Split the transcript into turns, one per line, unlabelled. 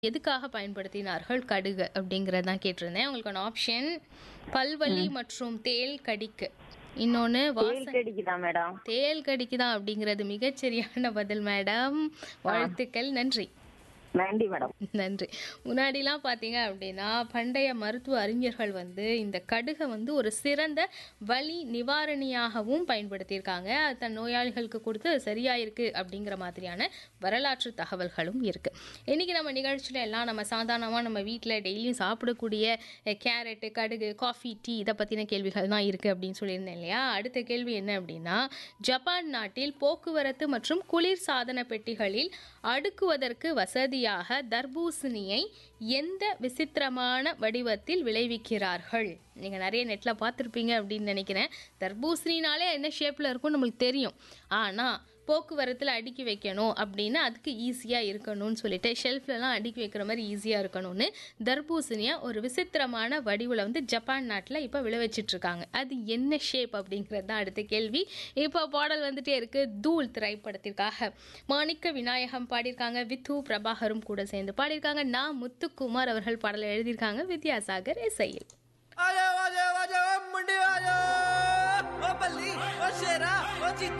எதுக்காக பயன்படுத்தினார்கள் கடுகு அப்படிங்கிறது தான் கேட்டிருந்தேன் உங்களுக்கான ஆப்ஷன் பல்வலி மற்றும் தேள் கடிக்கு இன்னொன்று
தேல்
வாச
கடிக்குதா மேடம்
தேள் கடிக்குதான் அப்படிங்கிறது மிகச்சரியான பதில் மேடம் வாழ்த்துக்கள் நன்றி
நன்றி மேடம்
நன்றி முன்னாடிலாம் பார்த்தீங்க அப்படின்னா பண்டைய மருத்துவ அறிஞர்கள் வந்து இந்த கடுகை வந்து ஒரு சிறந்த வலி நிவாரணியாகவும் பயன்படுத்தியிருக்காங்க அது தன் நோயாளிகளுக்கு கொடுத்து அது சரியாயிருக்கு அப்படிங்கிற மாதிரியான வரலாற்று தகவல்களும் இருக்கு இன்னைக்கு நம்ம நிகழ்ச்சியில எல்லாம் நம்ம சாதாரணமாக நம்ம வீட்டில் டெய்லியும் சாப்பிடக்கூடிய அஹ், கேரட்டு கடுகு காஃபி டீ இதை பற்றின கேள்விகள் தான் இருக்குது அப்படின்னு சொல்லியிருந்தேன் இல்லையா அடுத்த கேள்வி என்ன அப்படின்னா ஜப்பான் நாட்டில் போக்குவரத்து மற்றும் குளிர் சாதன பெட்டிகளில் அடுக்குவதற்கு வசதியாக தர்பூசணியை எந்த விசித்திரமான வடிவத்தில் விளைவிக்கிறார்கள் நீங்கள் நிறைய நெட்டில் பார்த்துருப்பீங்க அப்படின்னு நினைக்கிறேன் தர்பூசணினாலே என்ன ஷேப்பில் இருக்கும் நம்மளுக்கு தெரியும் ஆனால் போக்குவரத்தில் அடுக்கி வைக்கணும் அப்படின்னா அதுக்கு ஈஸியாக இருக்கணும்னு சொல்லிட்டு ஷெல்ஃப்லலாம் அடுக்கி வைக்கிற மாதிரி ஈஸியாக இருக்கணும்னு தர்பூசணியை ஒரு விசித்திரமான வடிவில் வந்து ஜப்பான் நாட்டில் இப்போ விளைவிச்சிட்டு இருக்காங்க அது என்ன ஷேப் அப்படிங்கிறது தான் அடுத்த கேள்வி இப்போ பாடல் வந்துட்டே இருக்கு தூள் திரைப்படத்திற்காக மாணிக்க விநாயகம் பாடியிருக்காங்க வித்து பிரபாகரும் கூட சேர்ந்து பாடியிருக்காங்க நான் முத்துக்குமார் அவர்கள் பாடலை எழுதியிருக்காங்க வித்யாசாகர் இசையில்
आजा आजा आजा मुंडे आजा ओ बल्ली ओ शेरा ओ चीता